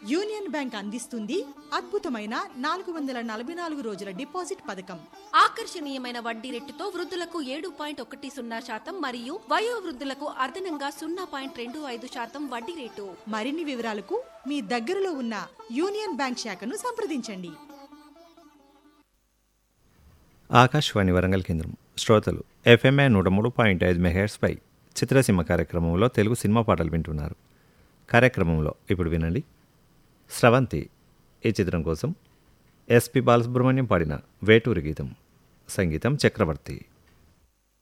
union bank అందిస్తుంది అద్భుతమైన నాలుగు వందల నలభై నాలుగు రోజుల డిపాజిట్ పథకం ఆకర్షణీయమైన వడ్డీ రేటుతో వృద్ధులకు ఏడు పాయింట్ ఒకటి సున్నా శాతం మరియు వయో వృద్ధులకు అదనంగా సున్నా పాయింట్ రెండు ఐదు శాతం వడ్డీ రేటు మరిన్ని వివరాలకు మీ దగ్గరలో ఉన్న యూనియన్ బ్యాంక్ శాఖను సంప్రదించండి ఆకాశవాణి వరంగల్ కేంద్రం శ్రోతలు ఎఫ్ఎంఐ నూట మూడు పాయింట్ ఐదు మెగాహెట్స్పై చిత్రసీమ కార్యక్రమంలో తెలుగు సినిమా పాటలు వింటున్నారు కార్యక్రమంలో ఇప్పుడు వినండి స్రవంతి ఈ చిత్రం కోసం ఎస్పి బాలసుబ్రహ్మణ్యం పాడిన వేటూరి గీతం సంగీతం చక్రవర్తి